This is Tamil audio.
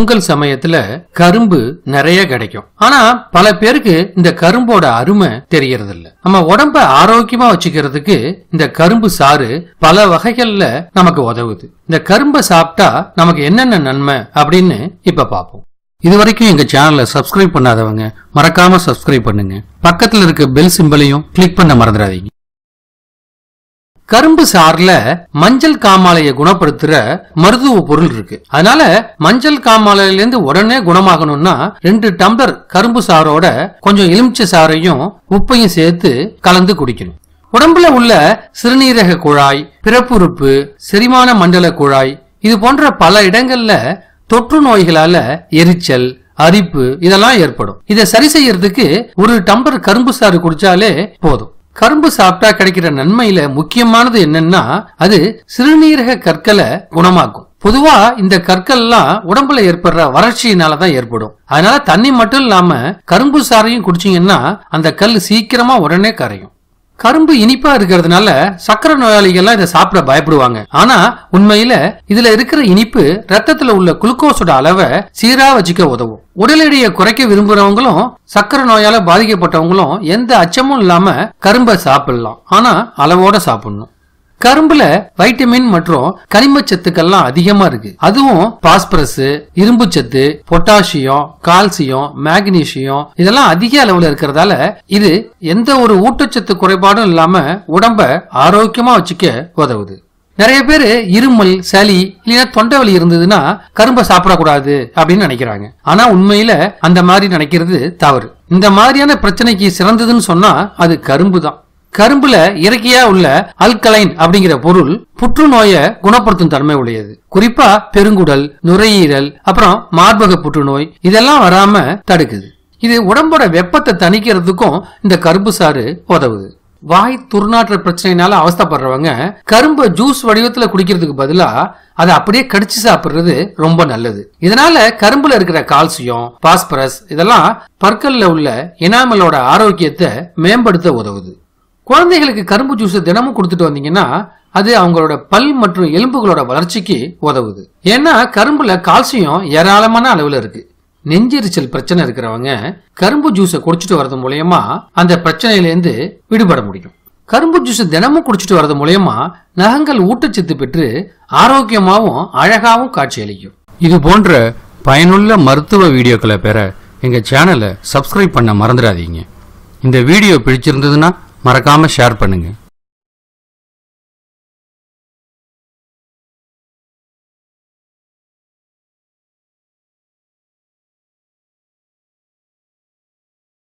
பொங்கல் சமயத்துல கரும்பு நிறைய கிடைக்கும் ஆனா பல பேருக்கு இந்த கரும்போட அருமை தெரியறது இல்ல நம்ம உடம்ப ஆரோக்கியமா வச்சுக்கிறதுக்கு இந்த கரும்பு சாறு பல வகைகள்ல நமக்கு உதவுது இந்த கரும்பை சாப்பிட்டா நமக்கு என்னென்ன நன்மை அப்படின்னு இப்ப பார்ப்போம் இது வரைக்கும் எங்க சேனலை சப்ஸ்கிரைப் பண்ணாதவங்க மறக்காம சப்ஸ்கிரைப் பண்ணுங்க பக்கத்துல இருக்க பெல் சிம்பலையும் கிளிக் பண்ண மறந்துடாதீங்க கரும்பு சார்ல மஞ்சள் காமாலையை குணப்படுத்துற மருத்துவ பொருள் இருக்கு அதனால மஞ்சள் காமாலையில இருந்து உடனே குணமாகணும்னா ரெண்டு டம்ளர் கரும்பு சாரோட கொஞ்சம் எலுமிச்சை சாறையும் உப்பையும் சேர்த்து கலந்து குடிக்கணும் உடம்புல உள்ள சிறுநீரக குழாய் பிறப்புறுப்பு செரிமான மண்டல குழாய் இது போன்ற பல இடங்கள்ல தொற்று நோய்களால எரிச்சல் அரிப்பு இதெல்லாம் ஏற்படும் இதை சரி செய்யறதுக்கு ஒரு டம்ளர் கரும்பு சாறு குடிச்சாலே போதும் கரும்பு சாப்பிட்டா கிடைக்கிற நன்மையில முக்கியமானது என்னன்னா அது சிறுநீரக கற்களை குணமாக்கும் பொதுவா இந்த கற்கள்லாம் உடம்புல ஏற்படுற வறட்சியினால தான் ஏற்படும் அதனால தண்ணி மட்டும் இல்லாம கரும்பு சாறையும் குடிச்சீங்கன்னா அந்த கல் சீக்கிரமா உடனே கரையும் கரும்பு இனிப்பா இருக்கிறதுனால சக்கரை நோயாளிகள்லாம் இதை சாப்பிட பயப்படுவாங்க ஆனா உண்மையில இதுல இருக்கிற இனிப்பு ரத்தத்துல உள்ள குளுக்கோஸோட அளவை சீரா வச்சுக்க உதவும் உடல் எடையை குறைக்க விரும்புறவங்களும் சக்கரை நோயால பாதிக்கப்பட்டவங்களும் எந்த அச்சமும் இல்லாம கரும்பை சாப்பிடலாம் ஆனா அளவோட சாப்பிடணும் கரும்புல வைட்டமின் மற்றும் கனிம சத்துக்கள்லாம் அதிகமா இருக்கு அதுவும் பாஸ்பரஸ் இரும்பு சத்து பொட்டாசியம் கால்சியம் மேக்னீசியம் இதெல்லாம் அதிக அளவுல இருக்கிறதால இது எந்த ஒரு ஊட்டச்சத்து குறைபாடும் இல்லாம உடம்ப ஆரோக்கியமா வச்சுக்க உதவுது நிறைய பேர் இருமல் சளி இல்லைன்னா தொண்டை வலி இருந்ததுன்னா கரும்பை சாப்பிடக்கூடாது அப்படின்னு நினைக்கிறாங்க ஆனா உண்மையில அந்த மாதிரி நினைக்கிறது தவறு இந்த மாதிரியான பிரச்சனைக்கு சிறந்ததுன்னு சொன்னா அது கரும்பு தான் கரும்புல இயற்கையா உள்ள அல்கலைன் அப்படிங்கிற பொருள் புற்றுநோயை குணப்படுத்தும் தன்மை உடையது குறிப்பா பெருங்குடல் நுரையீரல் அப்புறம் மார்பக புற்றுநோய் இதெல்லாம் வராம தடுக்குது இது உடம்போட வெப்பத்தை தணிக்கிறதுக்கும் இந்த கரும்பு சாறு உதவுது வாய் துர்நாற்ற பிரச்சனைனால அவஸ்தைப்படுறவங்க கரும்பை ஜூஸ் வடிவத்துல குடிக்கிறதுக்கு பதிலா அதை அப்படியே கடிச்சு சாப்பிடுறது ரொம்ப நல்லது இதனால கரும்புல இருக்கிற கால்சியம் பாஸ்பரஸ் இதெல்லாம் பற்கல்ல உள்ள எனாமலோட ஆரோக்கியத்தை மேம்படுத்த உதவுது குழந்தைகளுக்கு கரும்பு ஜூஸ் தினமும் கொடுத்துட்டு வந்தீங்கன்னா அது அவங்களோட பல் மற்றும் எலும்புகளோட வளர்ச்சிக்கு உதவுது ஏன்னா கரும்புல கால்சியம் ஏராளமான அளவுல இருக்கு நெஞ்செரிச்சல் பிரச்சனை இருக்கிறவங்க கரும்பு ஜூஸை குடிச்சிட்டு வர்றது மூலயமா அந்த பிரச்சனையிலேருந்து விடுபட முடியும் கரும்பு ஜூஸ் தினமும் குடிச்சிட்டு வர்றது மூலயமா நகங்கள் ஊட்டச்சத்து பெற்று ஆரோக்கியமாவும் அழகாவும் காட்சியளிக்கும் இது போன்ற பயனுள்ள மருத்துவ வீடியோக்களை பெற எங்க சேனலை சப்ஸ்கிரைப் பண்ண மறந்துடாதீங்க இந்த வீடியோ பிடிச்சிருந்ததுன்னா மறக்காம ஷேர் பண்ணுங்க